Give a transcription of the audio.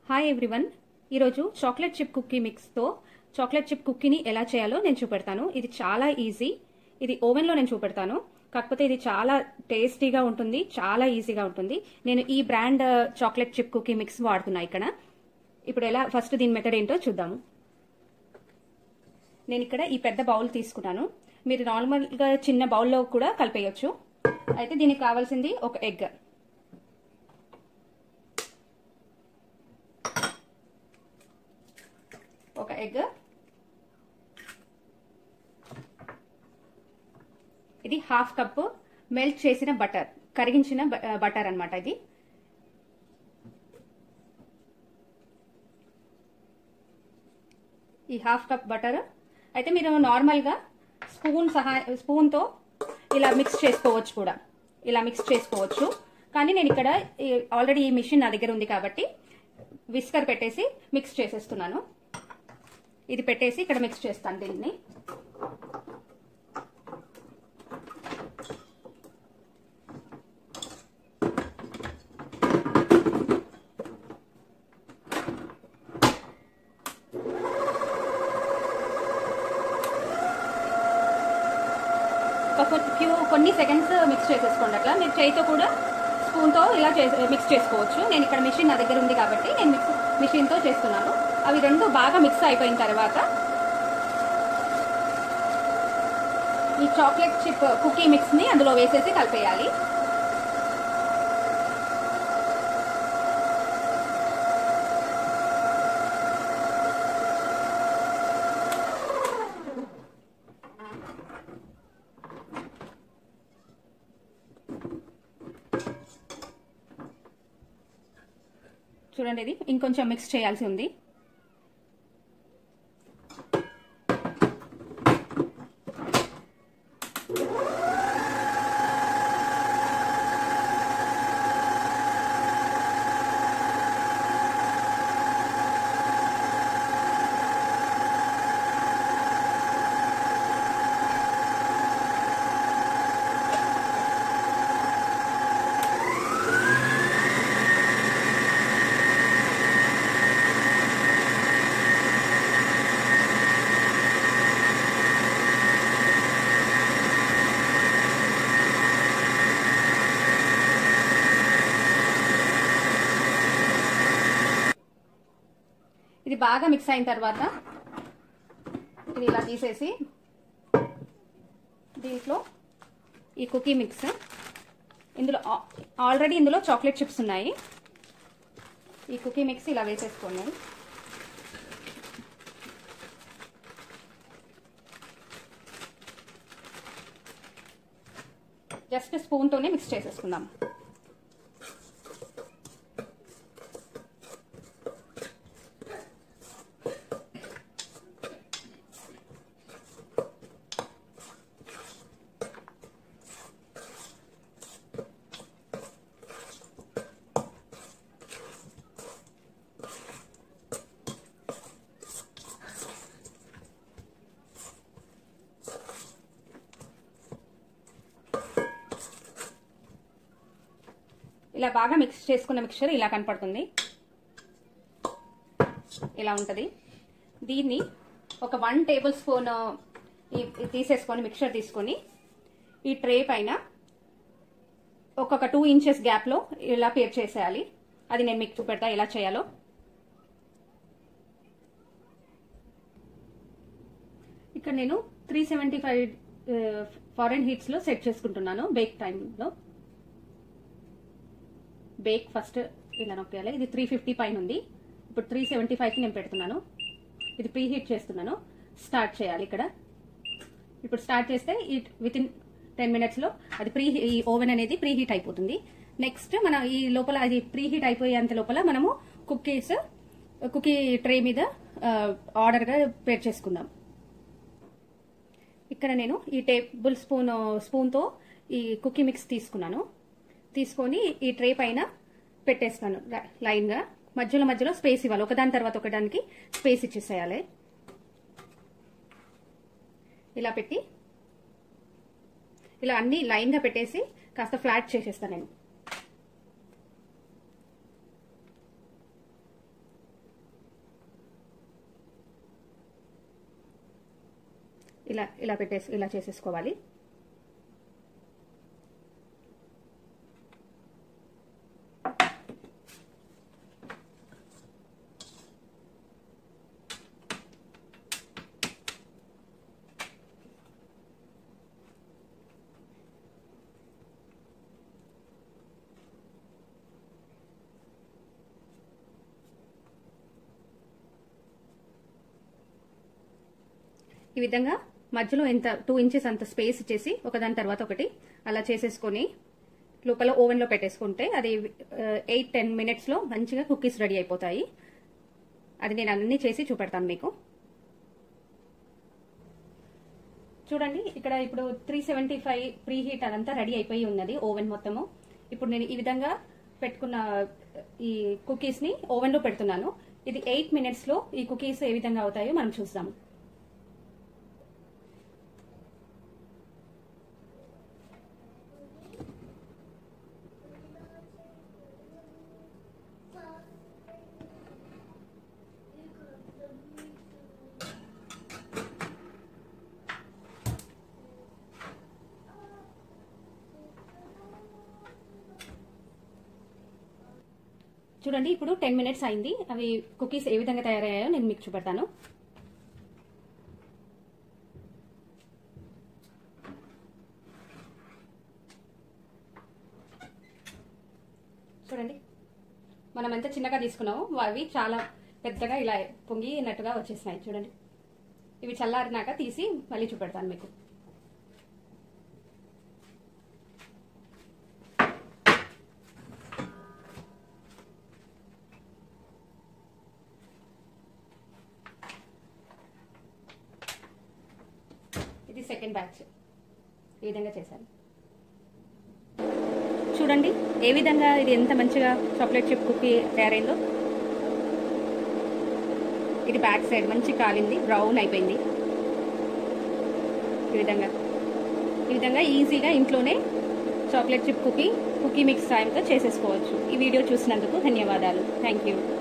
hi everyone ఈరోజు chocolate chip cookie మిక్స్తో chocolate chip కుక్కీని ఎలా చేయాలో నేను చూపెడతాను ఇది చాలా ఈజీ ఇది ఓవెన్లో నేను చూపెడతాను కాకపోతే ఇది చాలా టేస్టీగా ఉంటుంది చాలా ఈజీగా ఉంటుంది నేను ఈ brand chocolate chip cookie mix వాడుతున్నా ఇక్కడ ఇప్పుడు ఎలా ఫస్ట్ దీని మెథడ్ ఏంటో చూద్దాము నేను ఇక్కడ ఈ పెద్ద బౌల్ తీసుకున్నాను మీరు నార్మల్గా చిన్న బౌల్లో కూడా కలిపేయచ్చు అయితే దీనికి కావాల్సింది ఒక ఎగ్ ఒక ఎగ్ ఇది హాఫ్ కప్ మెల్ట్ చేసిన బటర్ కరిగించిన బటర్ అనమాట ఇది ఈ హాఫ్ కప్ బటర్ అయితే మీరు నార్మల్గా స్పూన్ సహాయ స్పూన్తో ఇలా మిక్స్ చేసుకోవచ్చు కూడా ఇలా మిక్స్ చేసుకోవచ్చు కానీ నేను ఇక్కడ ఆల్రెడీ ఈ మిషన్ నా దగ్గర ఉంది కాబట్టి విస్కర్ పెట్టేసి మిక్స్ చేసేస్తున్నాను ఇది పెట్టేసి ఇక్కడ మిక్స్ చేస్తాను దీన్ని ఒక ఫ్యూ కొన్ని సెకండ్స్ మిక్స్ చేసేసుకోండి అట్లా మీరు చేయితో కూడా స్పూన్తో ఇలా మిక్స్ చేసుకోవచ్చు నేను ఇక్కడ మిషన్ నా దగ్గర ఉంది కాబట్టి నేను మిక్స్ మిషన్తో చేస్తున్నాను అవి రెండు బాగా మిక్స్ అయిపోయిన తర్వాత ఈ చాక్లెట్ చిప్ కుకీ మిక్స్ని అందులో వేసేసి కలిపేయాలి చూడండి ఇది ఇంకొంచెం మిక్స్ చేయాల్సి ఉంది ఇది బాగా మిక్స్ అయిన తర్వాత ఇది ఇలా తీసేసి దీంట్లో ఈ కుకీ మిక్స్ ఇందులో ఆల్రెడీ ఇందులో చాక్లెట్ చిప్స్ ఉన్నాయి ఈ కుకీ మిక్స్ ఇలా వేసేసుకోండి జస్ట్ స్పూన్తోనే మిక్స్ చేసేసుకుందాం ఇలా బాగా మిక్స్ చేసుకున్న మిక్చర్ ఇలా కనపడుతుంది ఇలా ఉంటుంది దీన్ని ఒక వన్ టేబుల్ స్పూన్ తీసేసుకొని మిక్చర్ తీసుకొని ఈ ట్రే పైన ఒక్కొక్క టూ ఇంచెస్ గ్యాప్లో ఇలా పేర్ చేసేయాలి అది నేను మీకు చూపెడతా ఎలా చేయాలో ఇక్కడ నేను త్రీ సెవెంటీ ఫైవ్ ఫారెన్ హీట్స్లో సెట్ చేసుకుంటున్నాను బేక్ టైంలో బేక్ ఫస్ట్ ఇలా నొక్కేయాలి ఇది త్రీ ఫిఫ్టీ పైన ఉంది ఇప్పుడు త్రీ సెవెంటీ ఫైవ్కి నేను పెడుతున్నాను ఇది ప్రీ హీట్ చేస్తున్నాను స్టార్ట్ చేయాలి ఇక్కడ ఇప్పుడు స్టార్ట్ చేస్తే ఈ విత్ ఇన్ టెన్ మినిట్స్లో అది ప్రీ ఈ ఓవెన్ అనేది ప్రీ హీట్ అయిపోతుంది నెక్స్ట్ మనం ఈ లోపల అది ప్రీ హీట్ అయిపోయేంత లోపల మనము కుక్కీస్ కుకీ ట్రే మీద ఆర్డర్గా పేర్ చేసుకుందాం ఇక్కడ నేను ఈ టేబుల్ స్పూన్ స్పూన్తో ఈ కుకీ మిక్స్ తీసుకున్నాను తీసుకొని ఈ ట్రే పైన పెట్టేస్తాను లైన్గా మధ్యలో మధ్యలో స్పేస్ ఇవ్వాలి ఒకదాని తర్వాత ఒకదానికి స్పేస్ ఇచ్చేసేయాలి ఇలా పెట్టి ఇలా అన్ని లైన్గా పెట్టేసి కాస్త ఫ్లాట్ చేసేస్తాను నేను ఇలా పెట్టేసి ఇలా చేసేసుకోవాలి ఈ విధంగా మధ్యలో ఎంత టూ ఇంచెస్ అంత స్పేస్ ఇచ్చేసి ఒకదాని తర్వాత ఒకటి అలా చేసేసుకొని లోపల ఓవెన్లో పెట్టేసుకుంటే అది ఎయిట్ టెన్ మినిట్స్లో మంచిగా కుకీస్ రెడీ అయిపోతాయి అది నేను అన్ని చేసి చూపెడతాను మీకు చూడండి ఇక్కడ ఇప్పుడు three seventy five preheat అదంతా రెడీ అయిపోయి ఉన్నది ఓవెన్ మొత్తము ఇప్పుడు నేను ఈ విధంగా పెట్టుకున్న ఈ కుకీస్ ని ఓవెన్ లో పెడుతున్నాను ఇది ఎయిట్ మినిట్స్ లో ఈ కుకీస్ ఏ విధంగా అవుతాయో మనం చూస్తాం చూడండి ఇప్పుడు టెన్ మినిట్స్ అయింది అవి కుకీస్ ఏ విధంగా తయారయ్యాయో నేను మీకు చూపెడతాను చూడండి మనం ఎంత చిన్నగా తీసుకున్నామో అవి చాలా పెద్దగా ఇలా పొంగినట్టుగా వచ్చేసినాయి చూడండి ఇవి చల్లారినాక తీసి మళ్ళీ చూపెడతాను మీకు ఇది సెకండ్ బ్యాచ్ ఈ విధంగా చేశాను చూడండి ఏ విధంగా ఇది ఎంత మంచిగా చాక్లెట్ చిప్ కుకీ తయారైందో ఇది బ్యాక్ సైడ్ మంచి కాలింది బ్రౌన్ అయిపోయింది ఈ విధంగా ఈ విధంగా ఈజీగా ఇంట్లోనే chocolate chip cookie cookie mix సాయంతో చేసేసుకోవచ్చు ఈ వీడియో చూసినందుకు ధన్యవాదాలు థ్యాంక్ యూ